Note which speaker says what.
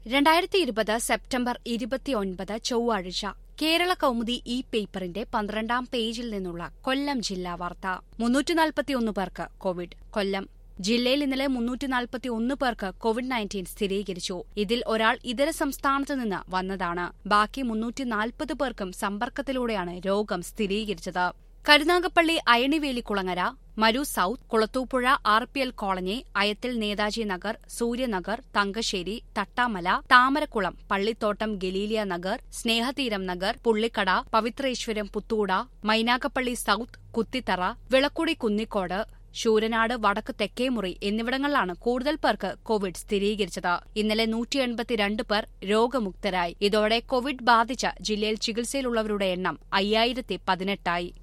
Speaker 1: രണ്ടായിരത്തി ഇരുപത് സെപ്റ്റംബർ ഇരുപത്തിയൊൻപത് ചൊവ്വാഴ്ച കേരള കൗമുദി ഇ പേപ്പറിന്റെ പന്ത്രണ്ടാം പേജിൽ നിന്നുള്ള കൊല്ലം ജില്ലാ വാർത്ത മുന്നൂറ്റി നാൽപ്പത്തിയൊന്ന് പേർക്ക് കോവിഡ് കൊല്ലം ജില്ലയിൽ ഇന്നലെ മുന്നൂറ്റി നാൽപ്പത്തിയൊന്ന് പേർക്ക് കോവിഡ് നയൻറ്റീൻ സ്ഥിരീകരിച്ചു ഇതിൽ ഒരാൾ ഇതര സംസ്ഥാനത്ത് നിന്ന് വന്നതാണ് ബാക്കി മുന്നൂറ്റി നാൽപ്പത് പേർക്കും സമ്പർക്കത്തിലൂടെയാണ് രോഗം സ്ഥിരീകരിച്ചത് കരുനാഗപ്പള്ളി അയണിവേലിക്കുളങ്ങര മരു south Kulathupuzha R P L colony Ayathil Netaji Nagar Suryanagar Thangassery Thattamala Thamarakulam Pallithottam Galilea Nagar Snehatheeram Nagar Pullikkada Pavithreswaram പുത്തൂട മൈനാഗപ്പള്ളി സൌത്ത് കുത്തിത്തറ വിളക്കുടി കുന്നിക്കോട് ശൂരനാട് വടക്ക് തെക്കേമുറി എന്നിവിടങ്ങളിലാണ് കൂടുതൽ പേർക്ക് കോവിഡ് സ്ഥിരീകരിച്ചത് ഇന്നലെ നൂറ്റി എൺപത്തിരണ്ട് പേർ രോഗമുക്തരായി ഇതോടെ കോവിഡ് ബാധിച്ച ജില്ലയിൽ ചികിത്സയിലുള്ളവരുടെ എണ്ണം അയ്യായിരത്തി പതിനെട്ടായി